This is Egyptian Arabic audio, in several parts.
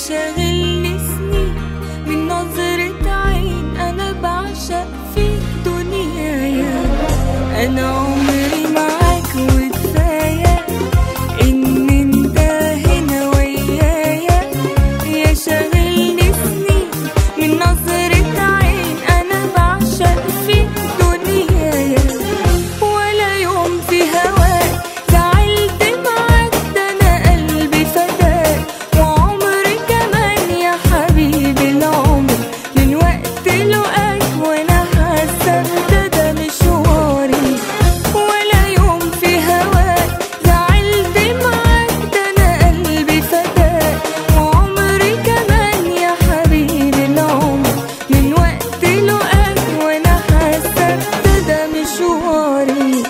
شاغلني سنين من نظرة عين أنا بعشق فيك دنيايا أنا عمري معاك وكفاية إن أنت هنا ويايا يا شاغلني سنين من نظرة عين أنا بعشق فيك دنيايا ولا يوم في هواك زعلت معاك ده أنا قلبي فداك وعمري كمان يا حبيبي العمر من وقت لقاك وأنا حاسة ده ده مشواري ولا يوم في هواك زعلت معاك ده أنا قلبي فداك وعمري كمان يا حبيبي العمر من وقت لقاك وأنا حاسة ده ده مشواري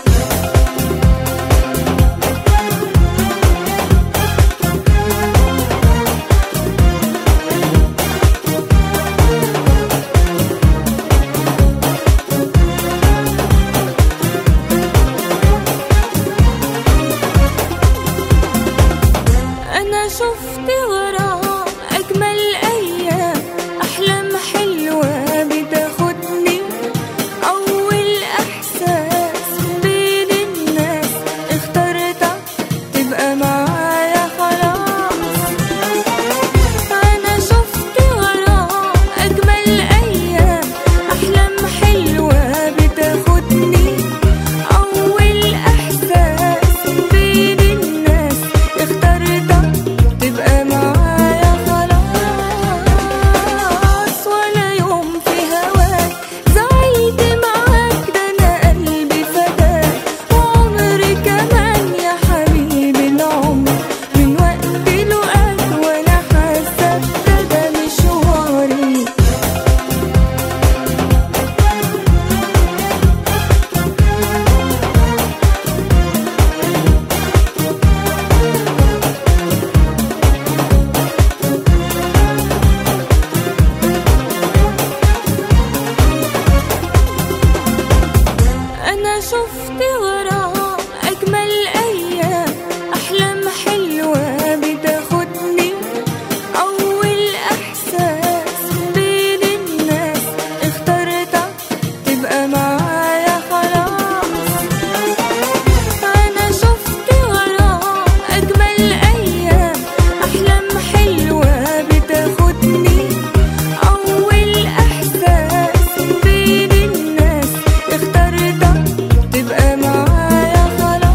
أنا شفت غرام أجمل أيام أحلام حلوة بتاخدني أول إحساس بين الناس اخترتك تبقى معايا خلاص أنا شفت غرام أجمل أيام أحلام حلوة بتاخدني أول إحساس بين الناس اخترتك تبقى معايا خلاص ولا يوم في هواك زعلت معاك ده أنا قلبي فداك وعمري كمان يا حبيبي العمر من وقت لقاك وأنا حاسة ده ده مشواري أنا شفت غرام أجمل أيام أحلام حلوة بتاخدني أول إحساس بين الناس اخترتك تبقى معايا خلاص أنا شفت غرام أجمل أيام أحلام حلوة بتاخدني أول إحساس بين الناس اخترتك تبقى معايا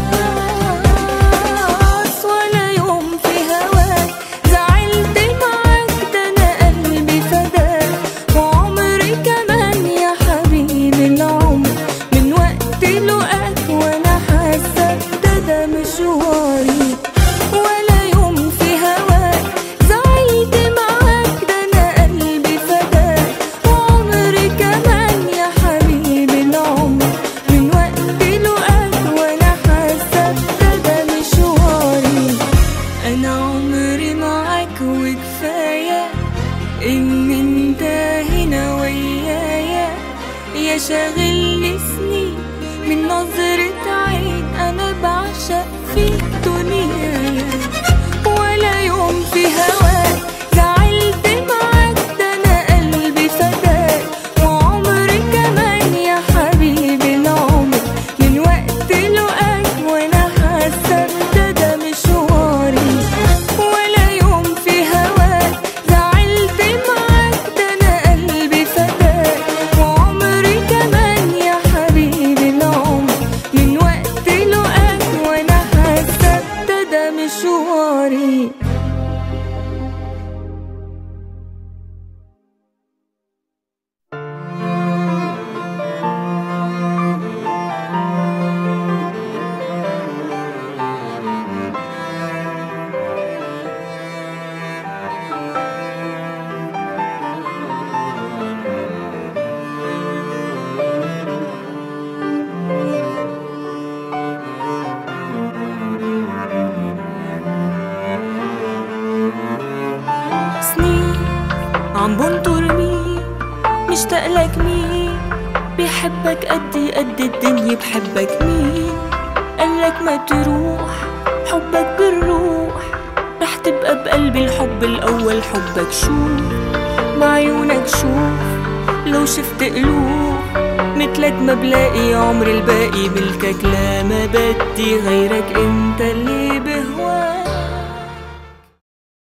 خلاص ولا يوم في هواك زعلت معاك ده أنا قلبي فداك وعمري كمان يا حبيبي العمر من وقت لقاك وأنا حاسة ده ده مشواري ولا يوم في هواك زعلت معاك ده أنا قلبي فداك وعمري كمان يا حبيبي العمر من وقت لقاك وأنا حاسة ده ده مشواري أنا عمري معاك وكفاية إن أنت هنا ويايا يا شاغلني سنين من نظرة عين أنا بعشق فيك دنيايا ولا يوم في هواك زعلت معاك ده أنا قلبي فداك وعمري كمان يا حبيبي العمر من وقت لقاك وأنا حاسة ده ده مشواري ولا يوم في هواك زعلت معاك ده أنا قلبي فداك وعمري كمان يا حبيبي العمر من وقت لقاك وأنا حاسة ده ده مشواري سنين عم بنطر مين مشتاق لك مين بيحبك قدي قد الدنيا بحبك مين قالك ما تروح حبك بالروح رح تبقى بقلبي الحب الحب الأول حبك شوف مع عيونك شوف لو شفت قلوب مثلك ما بلاقي عمر الباقي ملكك لا ما بدي غيرك انت اللي بهواك